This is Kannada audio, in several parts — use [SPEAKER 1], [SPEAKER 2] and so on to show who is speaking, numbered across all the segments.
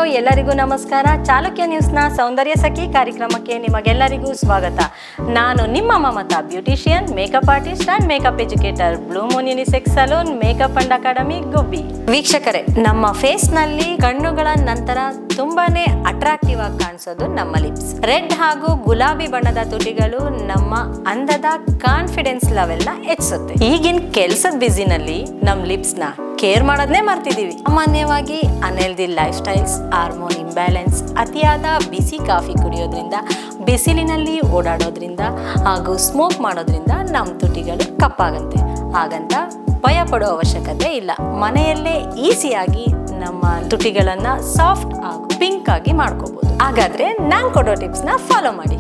[SPEAKER 1] ಎಲ್ಲರಿಗೂ ನಮಸ್ಕಾರ ಚಾಲುಕ್ಯ ನ್ಯೂಸ್ನ ಸೌಂದರ್ಯ ಸಖಿ ಕಾರ್ಯಕ್ರಮಕ್ಕೆ ನಿಮಗೆಲ್ಲರಿಗೂ ಸ್ವಾಗತ ನಾನು ನಿಮ್ಮ Mamata beautician makeup artist and makeup educator blue moon unisex salon makeup and academy Gubbi ವೀಕ್ಷಕರೇ ನಮ್ಮ ಫೇಸ್ ನಲ್ಲಿ ಕಣ್ಣುಗಳ ನಂತರ ತುಂಬಾನೇ ಅಟ್ರಾಕ್ಟಿವ್ ಆಗಿ ಕಾಣಿಸೋದು ನಮ್ಮ ಲಿಪ್ಸ್ ರೆಡ್ ಹಾಗೂ ಗುಲಾಬಿ ಬಣ್ಣದ ತುಟಿಗಳು ನಮ್ಮ ಅಂದದ ಕಾನ್ಫಿಡೆನ್ಸ್ ಲೆವೆಲ್ ನ ಹೆಚ್ಚಿಸುತ್ತೆ ಈಗಿನ ಕೆಲ್ಸದ ಬಿಸಿನಲ್ಲಿ ನಮ್ಮ ಲಿಪ್ಸ್ ನ ಕೇರ್ ಮಾಡೋದನ್ನೇ ಮರ್ತಿದೀವಿ ಸಾಮಾನ್ಯವಾಗಿ unhealthy lifestyles hormone imbalance ಅತಿಯಾದ ಬಿಸಿ ಕಾಫಿ ಕುಡಿಯೋದ್ರಿಂದ ಬಿಸಿಲಿನಲ್ಲಿ ಓಡಾಡೋದ್ರಿಂದ ಹಾಗೂ ಸ್ಮೋಕ್ ಮಾಡೋದ್ರಿಂದ ನಮ್ಮ ತುಟಿಗಳು ಕಪ್ಪಾಗಂತೆ ಹಾಗಂತ ಭಯ ಪಡೋ ಅವಶ್ಯಕತೆ ಇಲ್ಲ ಮನೆಯಲ್ಲೇ ಈಸಿಯಾಗಿ ನಮ್ಮ ತುಟಿಗಳನ್ನ ಸಾಫ್ಟ್ ಹಾಗೂ ಪಿಂಕ್ ಆಗಿ ಮಾಡ್ಕೋಬಹುದು ಹಾಗಾದ್ರೆ ನಾನ್ ಕೊಡೋ ಟಿಪ್ಸ್ನ ಫಾಲೋ ಮಾಡಿ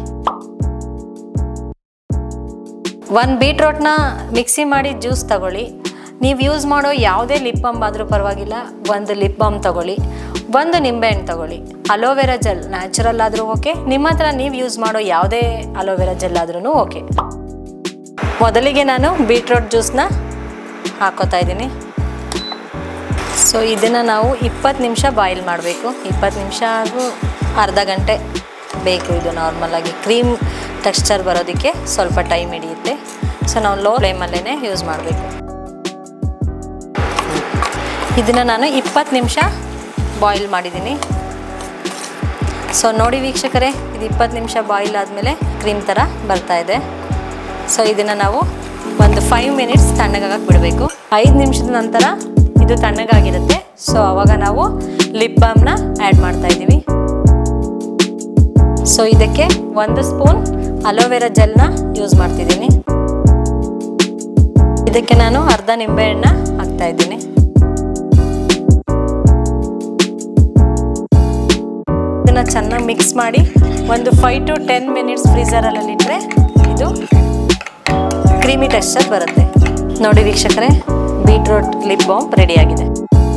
[SPEAKER 1] ಒಂದು ಬೀಟ್ರೋಟ್ನ ಮಿಕ್ಸಿ ಮಾಡಿ ಜ್ಯೂಸ್ ತಗೊಳ್ಳಿ ನೀವು ಯೂಸ್ ಮಾಡೋ ಯಾವುದೇ ಲಿಪ್ ಬಾಮ್ ಆದರೂ ಪರವಾಗಿಲ್ಲ ಒಂದು ಲಿಪ್ ಬಾಮ್ ತಗೊಳ್ಳಿ ಒಂದು ನಿಂಬೆಹಣ್ಣು ತಗೊಳ್ಳಿ ಅಲೋವೆರಾ ಜೆಲ್ ನ್ಯಾಚುರಲ್ ಆದರೂ ಓಕೆ ನಿಮ್ಮ ಹತ್ರ ನೀವು ಯೂಸ್ ಮಾಡೋ ಯಾವುದೇ ಅಲೋವೆರಾ ಜೆಲ್ ಆದ್ರೂ ಓಕೆ ಮೊದಲಿಗೆ ನಾನು ಬೀಟ್ರೋಟ್ ಜ್ಯೂಸ್ನ ಹಾಕೋತಾ ಇದ್ದೀನಿ ಸೊ ಇದನ್ನು ನಾವು ಇಪ್ಪತ್ತು ನಿಮಿಷ ಬಾಯ್ಲ್ ಮಾಡಬೇಕು ಇಪ್ಪತ್ತು ನಿಮಿಷ ಹಾಗೂ ಅರ್ಧ ಗಂಟೆ ಬೇಕು ಇದು ನಾರ್ಮಲಾಗಿ ಕ್ರೀಮ್ ಟೆಕ್ಸ್ಚರ್ ಬರೋದಕ್ಕೆ ಸ್ವಲ್ಪ ಟೈಮ್ ಹಿಡಿಯುತ್ತೆ ಸೊ ನಾವು ಲೋ ಫ್ಲೇಮಲ್ಲೇ ಯೂಸ್ ಮಾಡಬೇಕು ಇದನ್ನು ನಾನು ಇಪ್ಪತ್ತು ನಿಮಿಷ ಬಾಯ್ಲ್ ಮಾಡಿದ್ದೀನಿ ಸೊ ನೋಡಿ ವೀಕ್ಷಕರೇ ಇದು ಇಪ್ಪತ್ತು ನಿಮಿಷ ಬಾಯ್ಲ್ ಆದಮೇಲೆ ಕ್ರೀಮ್ ಥರ ಬರ್ತಾ ಇದೆ ಸೊ ಇದನ್ನು ನಾವು ಒಂದು ಫೈವ್ ಮಿನಿಟ್ಸ್ ತಣ್ಣಗಾಗಕ್ಕೆ ಬಿಡಬೇಕು ಐದು ನಿಮಿಷದ ನಂತರ ಇದು ತಣ್ಣಗಾಗಿರುತ್ತೆ ಸೊ ಅವಾಗ ನಾವು ಲಿಪ್ ಬಾಮ್ನ ಆ್ಯಡ್ ಮಾಡ್ತಾ ಇದ್ದೀವಿ ಸೊ ಇದಕ್ಕೆ ಒಂದು ಸ್ಪೂನ್ ಅಲೋವೆರಾ ಜೆಲ್ನ ಯೂಸ್ ಮಾಡ್ತಿದ್ದೀನಿ ಇದಕ್ಕೆ ನಾನು ಅರ್ಧ ನಿಂಬೆಹಣ್ಣ ಹಾಕ್ತಾ ಇದ್ದೀನಿ ಇದನ್ನ ಚೆನ್ನಾಗಿ ಮಿಕ್ಸ್ ಮಾಡಿ ಒಂದು ಫೈವ್ ಟು ಟೆನ್ ಮಿನಿಟ್ಸ್ ಫ್ರೀಸರಲ್ಲಿ ಇಟ್ಟರೆ ಇದು ಕ್ರೀಮಿ ಟೆಕ್ಸ್ಚರ್ ಬರುತ್ತೆ ನೋಡಿ ವೀಕ್ಷಕರೇ ಬೀಟ್ರೋಟ್ ಲಿಪ್ ಬಾಂಬ್ ರೆಡಿಯಾಗಿದೆ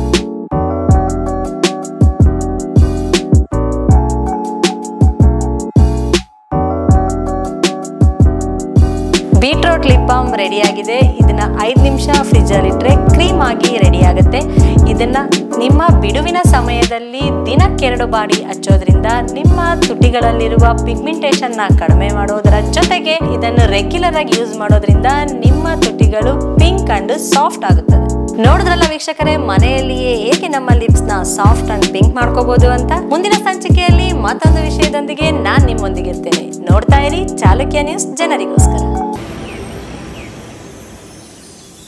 [SPEAKER 1] ಬೀಟ್ರೋಟ್ ಲಿಪ್ ಬಾಮ್ ರೆಡಿಯಾಗಿದೆ ಇದನ್ನ ಐದು ನಿಮಿಷ ಫ್ರಿಜ್ಜಲ್ಲಿ ಇಟ್ಟರೆ ಕ್ರೀಮ್ ಆಗಿ ರೆಡಿ ಆಗುತ್ತೆ ಇದನ್ನ ನಿಮ್ಮ ಬಿಡುವಿನ ಸಮಯದಲ್ಲಿ ದಿನಕ್ಕೆರಡು ಬಾರಿ ಹಚ್ಚೋದ್ರಿಂದ ನಿಮ್ಮ ತುಟಿಗಳಲ್ಲಿರುವ ಪಿಗ್ಮೆಂಟೇಷನ್ನ ಕಡಿಮೆ ಮಾಡೋದರ ಜೊತೆಗೆ ಇದನ್ನು ರೆಗ್ಯುಲರ್ ಆಗಿ ಯೂಸ್ ಮಾಡೋದ್ರಿಂದ ನಿಮ್ಮ ತುಟಿಗಳು ಪಿಂಕ್ ಅಂಡ್ ಸಾಫ್ಟ್ ಆಗುತ್ತದೆ ನೋಡಿದ್ರಲ್ಲ ವೀಕ್ಷಕರೇ ಮನೆಯಲ್ಲಿಯೇ ಏಕೆ ನಮ್ಮ ಲಿಪ್ಸ್ ನ ಸಾಫ್ಟ್ ಅಂಡ್ ಪಿಂಕ್ ಮಾಡ್ಕೋಬಹುದು ಅಂತ ಮುಂದಿನ ಸಂಚಿಕೆಯಲ್ಲಿ ಮತ್ತೊಂದು ವಿಷಯದೊಂದಿಗೆ ನಾನ್ ನಿಮ್ಮೊಂದಿಗೆ ಇರ್ತೇನೆ ನೋಡ್ತಾ ಇರಿ ಚಾಲುಕ್ಯ ನ್ಯೂಸ್ ಜನರಿಗೋಸ್ಕರ